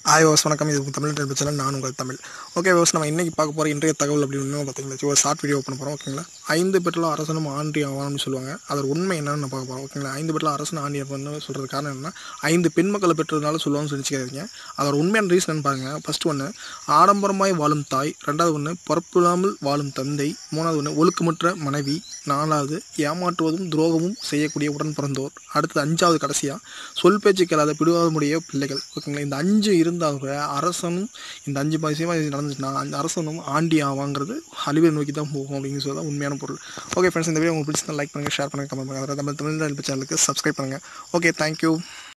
hi was வணக்கம் இது Tamil டெலிபி channel நான் உங்கள் தமிழ் ஓகே வாஸ் நம்ம இன்றைக்கி பார்க்க போகிற இன்றைய தகவல் அப்படின்னு பார்த்தீங்களா ஒரு ஷார்ட் வீடியோ பண்ண போகிறோம் ஓகேங்களா ஐந்து பெட்டில் அரசனும் ஆண்டி ஆவான்னு சொல்லுவாங்க அதோட உண்மை என்னன்னு நான் பார்க்க போகிறோம் ஓகேங்களா ஐந்து பெட்டில் அரசன் ஆண்டி ஆவான்னு சொல்கிறது காரணம் என்னன்னா ஐந்து பெண் மக்களை பெற்றதுனால சொல்லுவாங்கன்னு சொல்லிச்சுக்காதீங்க அதோட உண்மையான ரீசன் பாருங்கள் ஃபஸ்ட்டு ஒன்று ஆடம்பரமாய் வாழும் தாய் ரெண்டாவது ஒன்று பொறுப்பில்லாமல் வாழும் தந்தை மூணாவது ஒன்று ஒழுக்கமற்ற மனைவி நாலாவது ஏமாற்றுவதும் துரோகமும் செய்யக்கூடிய உடன் பிறந்தோர் அடுத்தது அஞ்சாவது கடைசியாக சொல் பேச்சு கேளாத பிடிவாதமுடைய பிள்ளைகள் ஓகேங்களா இந்த அஞ்சு இருந்தால் கூட அரசனும் இந்த அஞ்சு விஷயமா இது நடந்துச்சுன்னா அந்த அரசனும் ஆண்டி ஆவாங்கிறது அழிவை நோக்கி தான் போகும் அப்படிங்கிறது சொல்லி தான் உண்மையான பொருள் ஓகே ஃப்ரெண்ட்ஸ் இந்த வீடியோ உங்களுக்கு பிடிச்சிருந்தா லைக் பண்ணுங்கள் ஷேர் பண்ணுங்கள் கமெண்ட் பண்ணுங்கள் தமிழ் தமிழ் சேனலுக்கு சப்ஸ்கிரைப் பண்ணுங்கள் ஓகே தேங்க்யூ